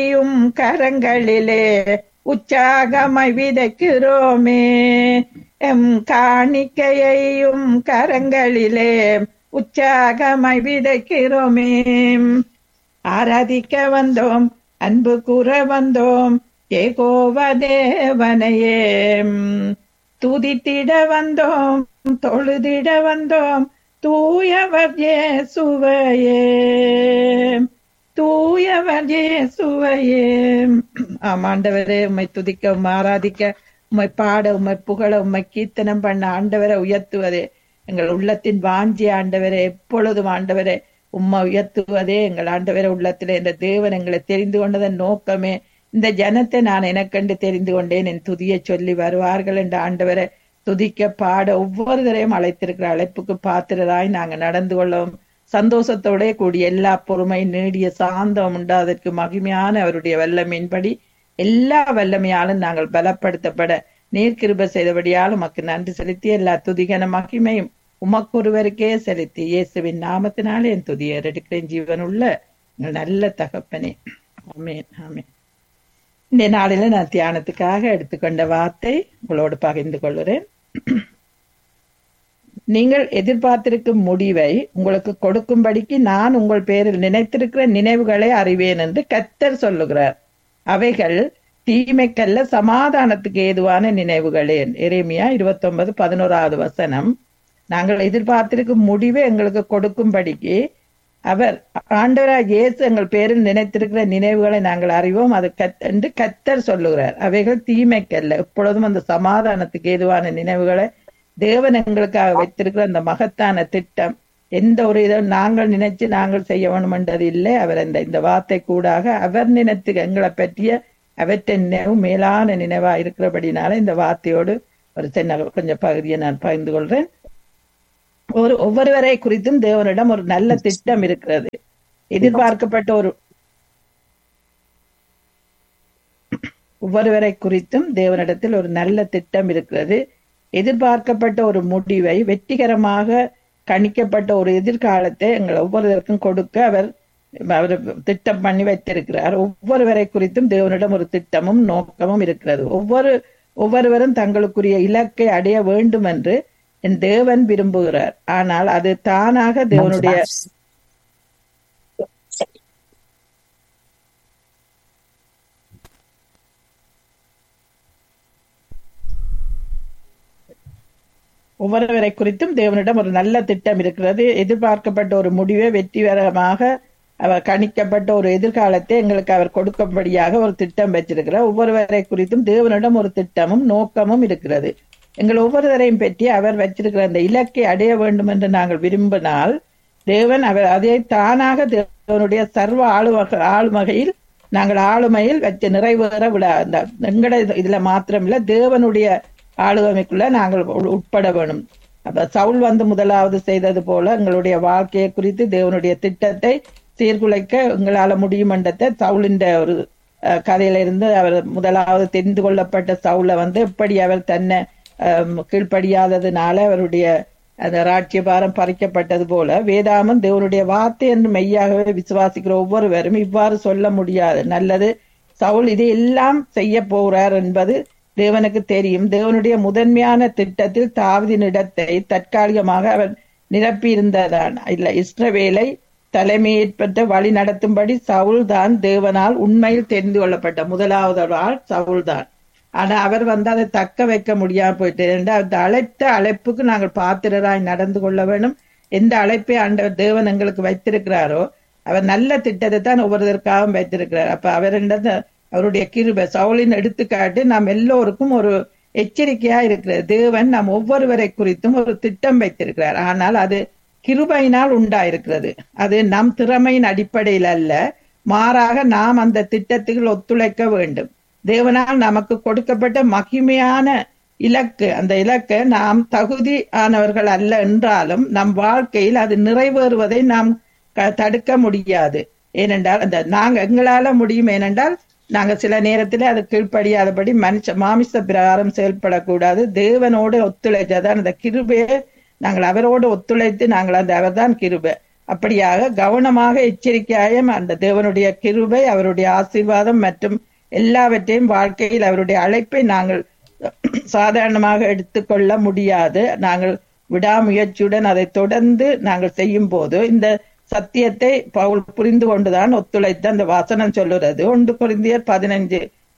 கையையும் கரங்களிலே உற்சாகமாய் விதைக்கிறோமே எம் காணிக்கையையும் கரங்களிலே உற்சாகமாய் விதைக்கிறோமே ஆராதிக்க வந்தோம் அன்பு கூற வந்தோம் ஏகோவ தேவனையே துதித்திட வந்தோம் தொழுதிட வந்தோம் தூயவர் இயேசுவையே தூயவர் இயேசுவையே ஆமாண்டவரே உம்மை துதிக்க உம்மை ஆராதிக்க உம்மை பாட உம்மை புகழ உம்மை கீர்த்தனம் பண்ண ஆண்டவரை உயர்த்துவதே எங்கள் உள்ளத்தின் வாஞ்சி ஆண்டவரே எப்பொழுதும் ஆண்டவரே உம்மை உயர்த்துவதே எங்கள் ஆண்டவரை உள்ளத்திலே இந்த தேவன் எங்களை தெரிந்து கொண்டதன் நோக்கமே இந்த ஜனத்தை நான் எனக்கண்டு தெரிந்து கொண்டேன் என் துதியை சொல்லி வருவார்கள் என்ற ஆண்டவரை துதிக்க பாட ஒவ்வொருவரையும் அழைத்திருக்கிற அழைப்புக்கு பாத்திரராய் நாங்க நடந்து கொள்ளவும் சந்தோஷத்தோட கூடிய எல்லா பொறுமை நீடிய சாந்தம் உண்டாதற்கு மகிமையான அவருடைய வல்லமையின்படி எல்லா வல்லமையாலும் நாங்கள் பலப்படுத்தப்பட நீர்கிருப செய்தபடியால் உமக்கு நன்றி செலுத்தி எல்லா துதிகன மகிமையும் உமக்கொருவருக்கே செலுத்தி இயேசுவின் நாமத்தினாலே என் துதியை எடுக்கிறேன் ஜீவனுள்ள எங்கள் நல்ல தகப்பனே ஆமேன் ஆமேன் இந்த நாளில நான் தியானத்துக்காக எடுத்துக்கொண்ட வார்த்தை உங்களோடு பகிர்ந்து கொள்கிறேன் நீங்கள் எதிர்பார்த்திருக்கும் முடிவை உங்களுக்கு கொடுக்கும்படிக்கு நான் உங்கள் பேரில் நினைத்திருக்கிற நினைவுகளை அறிவேன் என்று கத்தர் சொல்லுகிறார் அவைகள் தீமைக்கல்ல சமாதானத்துக்கு ஏதுவான நினைவுகளே எரேமியா இருபத்தி ஒன்பது பதினோராவது வசனம் நாங்கள் எதிர்பார்த்திருக்கும் முடிவை எங்களுக்கு கொடுக்கும்படிக்கு அவர் ஆண்டவராக இயேசு எங்கள் பேரில் நினைத்திருக்கிற நினைவுகளை நாங்கள் அறிவோம் அது கத் என்று கத்தர் சொல்லுகிறார் அவைகள் தீமைக்கல்ல எப்பொழுதும் அந்த சமாதானத்துக்கு ஏதுவான நினைவுகளை தேவன் எங்களுக்காக வைத்திருக்கிற அந்த மகத்தான திட்டம் எந்த ஒரு இதை நாங்கள் நினைச்சு நாங்கள் செய்ய வேணுமென்றது இல்லை அவர் அந்த இந்த வார்த்தை கூடாக அவர் நினைத்து எங்களை பற்றிய அவற்றை நினைவு மேலான நினைவா இருக்கிறபடினால இந்த வார்த்தையோடு ஒரு சின்ன கொஞ்சம் பகுதியை நான் பகிர்ந்து கொள்றேன் ஒரு ஒவ்வொருவரை குறித்தும் தேவனிடம் ஒரு நல்ல திட்டம் இருக்கிறது எதிர்பார்க்கப்பட்ட ஒரு ஒவ்வொருவரை குறித்தும் தேவனிடத்தில் ஒரு நல்ல திட்டம் இருக்கிறது எதிர்பார்க்கப்பட்ட ஒரு முடிவை வெற்றிகரமாக கணிக்கப்பட்ட ஒரு எதிர்காலத்தை எங்கள் ஒவ்வொருவருக்கும் கொடுக்க அவர் அவர் திட்டம் பண்ணி வைத்திருக்கிறார் ஒவ்வொருவரை குறித்தும் தேவனிடம் ஒரு திட்டமும் நோக்கமும் இருக்கிறது ஒவ்வொரு ஒவ்வொருவரும் தங்களுக்குரிய இலக்கை அடைய வேண்டும் என்று என் தேவன் விரும்புகிறார் ஆனால் அது தானாக தேவனுடைய ஒவ்வொருவரை குறித்தும் தேவனிடம் ஒரு நல்ல திட்டம் இருக்கிறது எதிர்பார்க்கப்பட்ட ஒரு முடிவை வெற்றிகரமாக அவர் கணிக்கப்பட்ட ஒரு எதிர்காலத்தை எங்களுக்கு அவர் கொடுக்கும்படியாக ஒரு திட்டம் வச்சிருக்கிறார் ஒவ்வொருவரை குறித்தும் தேவனிடம் ஒரு திட்டமும் நோக்கமும் இருக்கிறது எங்கள் ஒவ்வொருவரையும் பற்றி அவர் வச்சிருக்கிற அந்த இலக்கை அடைய வேண்டும் என்று நாங்கள் விரும்பினால் தேவன் அவர் அதை தானாக தேவனுடைய சர்வ ஆளுமக ஆளுமகையில் நாங்கள் ஆளுமையில் வச்சு நிறைவேற விட அந்த எங்கட இதுல மாத்திரமில்ல தேவனுடைய ஆளுமைக்குள்ள நாங்கள் உட்பட வேணும் அப்ப சவுல் வந்து முதலாவது செய்தது போல எங்களுடைய வாழ்க்கையை குறித்து தேவனுடைய திட்டத்தை சீர்குலைக்க எங்களால முடியுமன்றத்தை சவுலின் ஒரு கதையில இருந்து அவர் முதலாவது தெரிந்து கொள்ளப்பட்ட சவுல வந்து எப்படி அவர் தன்னை கீழ்ப்படியாததுனால அவருடைய அந்த ராட்சியபாரம் பறிக்கப்பட்டது போல வேதாமம் தேவனுடைய வார்த்தை என்று மெய்யாகவே விசுவாசிக்கிற ஒவ்வொருவரும் இவ்வாறு சொல்ல முடியாது நல்லது சவுல் இது எல்லாம் செய்ய போறார் என்பது தேவனுக்கு தெரியும் தேவனுடைய முதன்மையான திட்டத்தில் தாவதின் இடத்தை தற்காலிகமாக அவர் நிரப்பியிருந்ததான் இல்ல இஸ்ரவேலை தலைமையேற்பட்ட வழி நடத்தும்படி சவுல் தான் தேவனால் உண்மையில் தெரிந்து கொள்ளப்பட்ட முதலாவது ஆள் சவுல் தான் ஆனா அவர் வந்து அதை தக்க வைக்க முடியாம போயிட்டு அந்த அழைத்த அழைப்புக்கு நாங்கள் பாத்திரராய் நடந்து கொள்ள வேணும் எந்த அழைப்பை ஆண்டவர் தேவன் எங்களுக்கு வைத்திருக்கிறாரோ அவர் நல்ல திட்டத்தை தான் ஒவ்வொருவருக்காகவும் வைத்திருக்கிறார் அப்ப அவரிடம் அவருடைய கிருப சவுலின் எடுத்துக்காட்டு நாம் எல்லோருக்கும் ஒரு எச்சரிக்கையா இருக்கிறது தேவன் நாம் ஒவ்வொருவரை குறித்தும் ஒரு திட்டம் வைத்திருக்கிறார் ஆனால் அது கிருபையினால் உண்டாயிருக்கிறது அது நம் திறமையின் அடிப்படையில் அல்ல மாறாக நாம் அந்த திட்டத்துக்கு ஒத்துழைக்க வேண்டும் தேவனால் நமக்கு கொடுக்கப்பட்ட மகிமையான இலக்கு அந்த இலக்கு நாம் தகுதி ஆனவர்கள் அல்ல என்றாலும் நம் வாழ்க்கையில் அது நிறைவேறுவதை நாம் தடுக்க முடியாது ஏனென்றால் அந்த நாங்க எங்களால முடியும் ஏனென்றால் நாங்க சில நேரத்தில் அது கீழ்ப்படியாதபடி மனுஷ மாமிச பிரகாரம் செயல்படக்கூடாது தேவனோடு ஒத்துழைச்சாதான் அந்த கிருபையை நாங்கள் அவரோடு ஒத்துழைத்து நாங்கள் அந்த அவர்தான் கிருபை அப்படியாக கவனமாக எச்சரிக்கையாயும் அந்த தேவனுடைய கிருபை அவருடைய ஆசீர்வாதம் மற்றும் எல்லாவற்றையும் வாழ்க்கையில் அவருடைய அழைப்பை நாங்கள் சாதாரணமாக எடுத்துக்கொள்ள முடியாது நாங்கள் விடாமுயற்சியுடன் அதை தொடர்ந்து நாங்கள் செய்யும் போது இந்த சத்தியத்தை பவுல் புரிந்து கொண்டுதான் ஒத்துழைத்து அந்த வசனம் சொல்லுறது ஒன்று குருந்தியர் பதினஞ்சு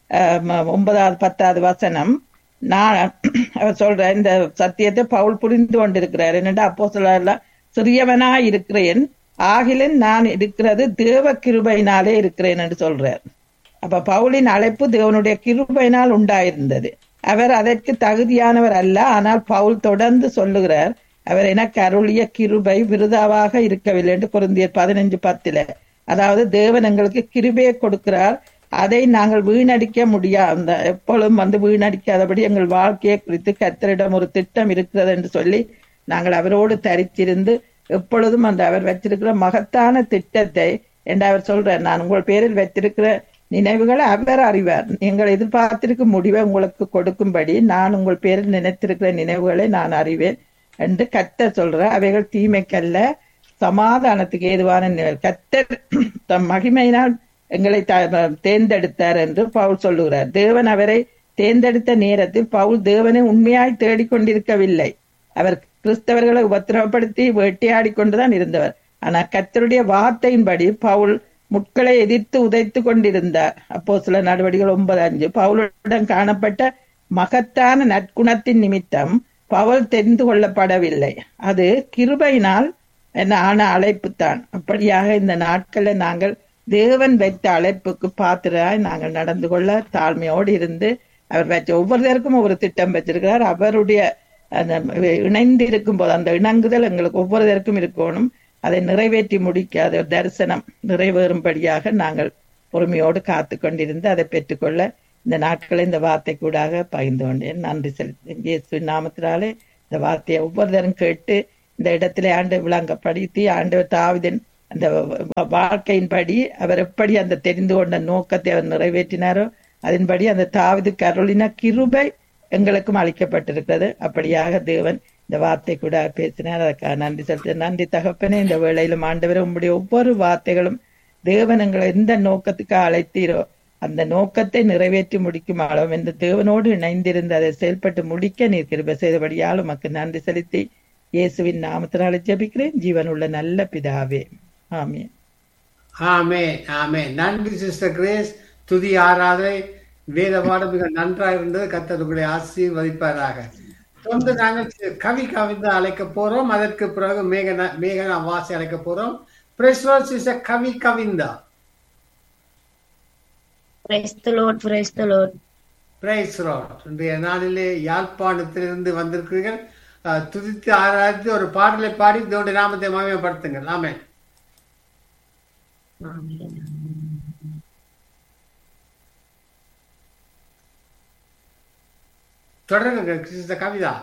ஒன்பதாவது பத்தாவது வசனம் நான் அவர் சொல்ற இந்த சத்தியத்தை பவுல் புரிந்து கொண்டிருக்கிறார் என்னடா அப்போ சொல்ல சிறியவனா இருக்கிறேன் ஆகிலும் நான் இருக்கிறது தேவ கிருபையினாலே இருக்கிறேன் என்று சொல்றார் அப்ப பவுலின் அழைப்பு தேவனுடைய கிருபையினால் உண்டாயிருந்தது அவர் அதற்கு தகுதியானவர் அல்ல ஆனால் பவுல் தொடர்ந்து சொல்லுகிறார் அவர் எனக்கு அருளிய கிருபை விருதாவாக இருக்கவில்லை என்று குருந்தியர் பதினஞ்சு பத்துல அதாவது தேவன் எங்களுக்கு கிருபையை கொடுக்கிறார் அதை நாங்கள் வீணடிக்க முடியாது எப்பொழுதும் வந்து வீணடிக்காதபடி எங்கள் வாழ்க்கையை குறித்து கத்தரிடம் ஒரு திட்டம் இருக்கிறது என்று சொல்லி நாங்கள் அவரோடு தரித்திருந்து எப்பொழுதும் அந்த அவர் வச்சிருக்கிற மகத்தான திட்டத்தை என்று அவர் சொல்றார் நான் உங்கள் பேரில் வைத்திருக்கிற நினைவுகளை அவர் அறிவார் நீங்கள் எதிர்பார்த்திருக்கும் முடிவை உங்களுக்கு கொடுக்கும்படி நான் உங்கள் பேரில் நினைத்திருக்கிற நினைவுகளை நான் அறிவேன் என்று கத்தர் சொல்ற அவைகள் தீமைக்கல்ல சமாதானத்துக்கு ஏதுவான நினைவு கத்தர் தம் மகிமையினால் எங்களை தேர்ந்தெடுத்தார் என்று பவுல் சொல்லுகிறார் தேவன் அவரை தேர்ந்தெடுத்த நேரத்தில் பவுல் தேவனை உண்மையாய் தேடிக்கொண்டிருக்கவில்லை அவர் கிறிஸ்தவர்களை உபத்திரவப்படுத்தி வேட்டையாடி கொண்டுதான் இருந்தவர் ஆனா கத்தருடைய வார்த்தையின்படி பவுல் முட்களை எதிர்த்து உதைத்து கொண்டிருந்தார் அப்போ சில நடவடிக்கைகள் ஒன்பது அஞ்சு பவுலுடன் காணப்பட்ட மகத்தான நற்குணத்தின் நிமித்தம் பவுல் தெரிந்து கொள்ளப்படவில்லை அது கிருபையினால் ஆன அழைப்பு தான் அப்படியாக இந்த நாட்களில் நாங்கள் தேவன் வைத்த அழைப்புக்கு பாத்திராய் நாங்கள் நடந்து கொள்ள தாழ்மையோடு இருந்து அவர் வச்ச ஒவ்வொருத்தருக்கும் ஒவ்வொரு திட்டம் வச்சிருக்கிறார் அவருடைய அந்த இணைந்து இருக்கும் போது அந்த இணங்குதல் எங்களுக்கு ஒவ்வொருத்தருக்கும் இருக்கணும் அதை நிறைவேற்றி முடிக்காத தரிசனம் நிறைவேறும்படியாக நாங்கள் பொறுமையோடு காத்து கொண்டிருந்து அதை பெற்றுக்கொள்ள இந்த நாட்களை இந்த வார்த்தை கூடாக பகிர்ந்து கொண்டேன் நன்றி செலுத்தேன் இயேசு நாமத்தினாலே இந்த வார்த்தையை ஒவ்வொருத்தரும் கேட்டு இந்த இடத்துல ஆண்டு விளங்கப்படுத்தி ஆண்டவர் தாவிதன் அந்த வாழ்க்கையின்படி அவர் எப்படி அந்த தெரிந்து கொண்ட நோக்கத்தை அவர் நிறைவேற்றினாரோ அதன்படி அந்த தாவிது கருளின கிருபை எங்களுக்கும் அளிக்கப்பட்டிருக்கிறது அப்படியாக தேவன் இந்த வார்த்தை கூட பேசினார் அதுக்காக நன்றி செலுத்த நன்றி தகப்பனே இந்த வேளையிலும் ஆண்டவர் உங்களுடைய ஒவ்வொரு வார்த்தைகளும் தேவன் எங்களை எந்த நோக்கத்துக்கு அழைத்தீரோ அந்த நோக்கத்தை நிறைவேற்றி முடிக்கும் அளவும் இந்த தேவனோடு இணைந்திருந்து அதை செயல்பட்டு முடிக்க நீர் கிருப செய்தபடியால் உமக்கு நன்றி செலுத்தி இயேசுவின் நாமத்தினால ஜபிக்கிறேன் ஜீவன் உள்ள நல்ல பிதாவே ஆமே ஆமே ஆமே நன்றி சிஸ்டர் கிரேஸ் துதி ஆராதை வேத பாடம் மிக நன்றாக இருந்தது கத்தருடைய ஆசீர்வதிப்பாராக தொடர்ந்து நாங்கள் கவி கவிந்து அழைக்க போறோம் அதற்கு பிறகு மேகனா மேகனா வாசி அழைக்க போறோம் பிரஸ்வாஸ் இஸ் கவி கவிந்தா Praise the Lord, praise the Lord. Praise Lord இன்றைய நாளிலே யாழ்ப்பாணத்திலிருந்து வந்திருக்கிறீர்கள் துதித்து ஆராய்ச்சி ஒரு பாடலை பாடி இதோட நாமத்தை மகிமைப்படுத்துங்கள் ஆமே தொடருங்க கிறிஸ்த கவிதா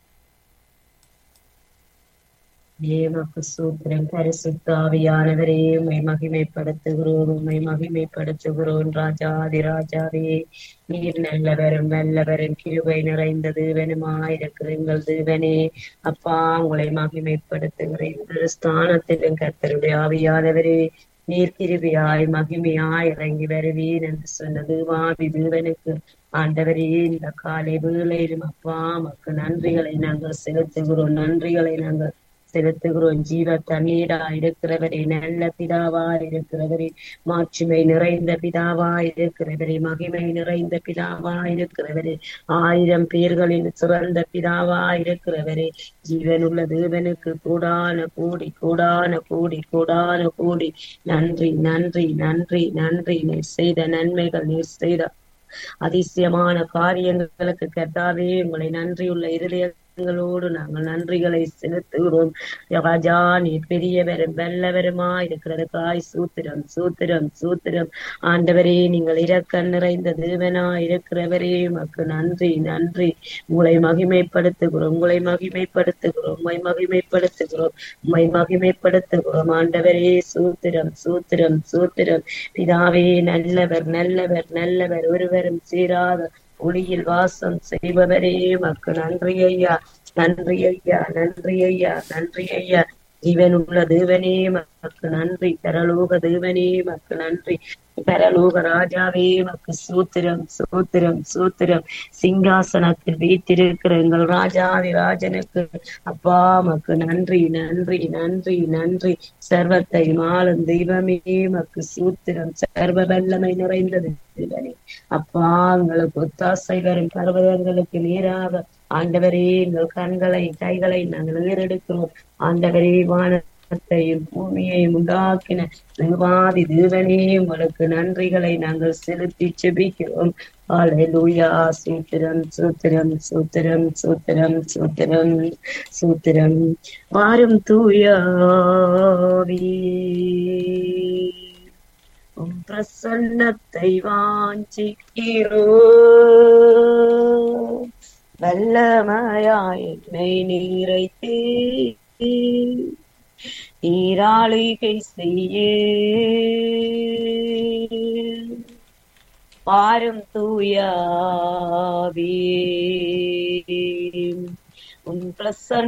தேவக்கு சூத்திரம் பரிசுத்தாவியானவரே உண்மை மகிமைப்படுத்துகிறோம் உண்மை மகிமைப்படுத்துகிறோம் ராஜாதி ராஜாவே நீர் நல்லவரும் நல்லவரும் கிருபை நிறைந்த தேவனுமாயிருக்கிற எங்கள் தேவனே அப்பா உங்களை மகிமைப்படுத்துகிறேன் இந்த ஸ்தானத்திலும் கர்த்தருடைய ஆவியானவரே நீர் கிருபியாய் மகிமையாய் இறங்கி வருவீர் என்று சொன்னது வாவி தேவனுக்கு ஆண்டவரே இந்த காலை வேளையிலும் அப்பா மக்கு நன்றிகளை நாங்கள் செலுத்துகிறோம் நன்றிகளை நாங்கள் செலுத்துகிறோம் ஜீவ தண்ணீரா இருக்கிறவரே நல்ல பிதாவா இருக்கிறவரே மாட்சிமை நிறைந்த பிதாவா இருக்கிறவரே மகிமை நிறைந்த பிதாவா இருக்கிறவரே ஆயிரம் பேர்களின் சிறந்த பிதாவா இருக்கிறவரே ஜீவனுள்ள தேவனுக்கு கூடான கூடி கூடான கூடி கூடான கூடி நன்றி நன்றி நன்றி நன்றி நீர் செய்த நன்மைகள் நீர் செய்த அதிசயமான காரியங்களுக்கு கர்த்தாவே உங்களை நன்றியுள்ள இருதய ங்களோடு நாங்கள் நன்றிகளை செலுத்துகிறோம் ராஜா நீ பெரியவரும் வல்லவருமா இருக்கிறதுக்காய் சூத்திரம் சூத்திரம் சூத்திரம் ஆண்டவரே நீங்கள் இரக்க நிறைந்த தேவனா இருக்கிறவரே மக்கு நன்றி நன்றி உங்களை மகிமைப்படுத்துகிறோம் உங்களை மகிமைப்படுத்துகிறோம் உங்களை மகிமைப்படுத்துகிறோம் உங்களை மகிமைப்படுத்துகிறோம் ஆண்டவரே சூத்திரம் சூத்திரம் சூத்திரம் பிதாவே நல்லவர் நல்லவர் நல்லவர் ஒருவரும் சீராத ஒளியில் வாசம் செய்பவரே மக்கு நன்றி ஐயா நன்றி ஐயா நன்றி ஐயா நன்றி ஐயா ஜீவனுள்ள தேவனே மக்கு நன்றி பரலோக தேவனே மக்கு நன்றி பரலோக ராஜாவே மக்கு சூத்திரம் சூத்திரம் சூத்திரம் சிங்காசனத்தில் வீத்திருக்கிற எங்கள் ராஜாதி ராஜனுக்கு அப்பா மக்கு நன்றி நன்றி நன்றி நன்றி சர்வத்தை மாலும் தெய்வமே மக்கு சூத்திரம் சர்வ வல்லமை நிறைந்தது தேவனே அப்பா எங்களுக்கு ஒத்தாசை வரும் பர்வதங்களுக்கு நேராக ஆண்டவரே எங்கள் கண்களை கைகளை நாங்கள் ஏறெடுக்கிறோம் ஆண்டவரே வானத்தையும் பூமியையும் உண்டாக்கின தேவாதி தேவனே உங்களுக்கு நன்றிகளை நாங்கள் செலுத்தி செபிக்கிறோம் ஹalleluya சூத்திரம் சூத்திரம் சூத்திரம் சூத்திரம் சூத்திரம் சூத்திரம் வாரும் தூயாவி உம் பிரசன்னத்தை வாஞ்சிக்கிறோ வல்லமையாய் என்னை நீரைத்தே நீராளிகை செய்ய பாரும் தூயாவே உன் பிரசன்ன